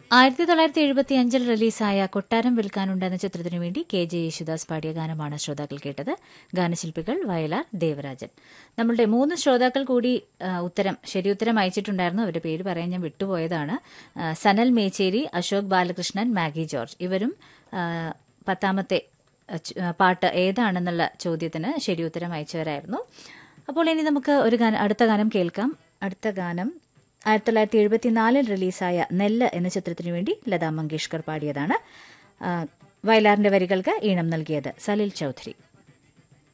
ആയിരത്തി തൊള്ളായിരത്തി എഴുപത്തി അഞ്ചിൽ റിലീസായ കൊട്ടാരം വിൽക്കാനുണ്ട് എന്ന ചിത്രത്തിനു വേണ്ടി കെ ജെ യേശുദാസ് പാടിയ ഗാനമാണ് ശ്രോതാക്കൾ കേട്ടത് ഗാനശില്പികൾ വയലാർ ദേവരാജൻ നമ്മളുടെ മൂന്ന് ശ്രോതാക്കൾ കൂടി ആ, ഉത്തരം ശരി ഉത്തരം അയച്ചിട്ടുണ്ടായിരുന്നു അവരുടെ പേര് പറയാൻ ഞാൻ വിട്ടുപോയതാണ് ആ, സനൽ മേച്ചേരി അശോക് ബാലകൃഷ്ണൻ മാഗി ജോർജ് ഇവരും ആ, പത്താമത്തെ ആ, ച്- ആ, പാട്ട് ഏതാണെന്നുള്ള ചോദ്യത്തിന് ശരി ഉത്തരം അയച്ചവരായിരുന്നു അപ്പോൾ ഇനി നമുക്ക് ഒരു ഗാനം അടുത്ത ഗാനം കേൾക്കാം അടുത്ത ഗാനം ആയിരത്തി തൊള്ളായിരത്തി എഴുപത്തിനാലിൽ റിലീസായ നെല്ല് എന്ന ചിത്രത്തിനു വേണ്ടി ലതാ മങ്കേഷ്കർ പാടിയതാണ് ആ, വയലാറിന്റെ വരികൾക്ക് ഈണം നൽകിയത് സലിൽ ചൌധരി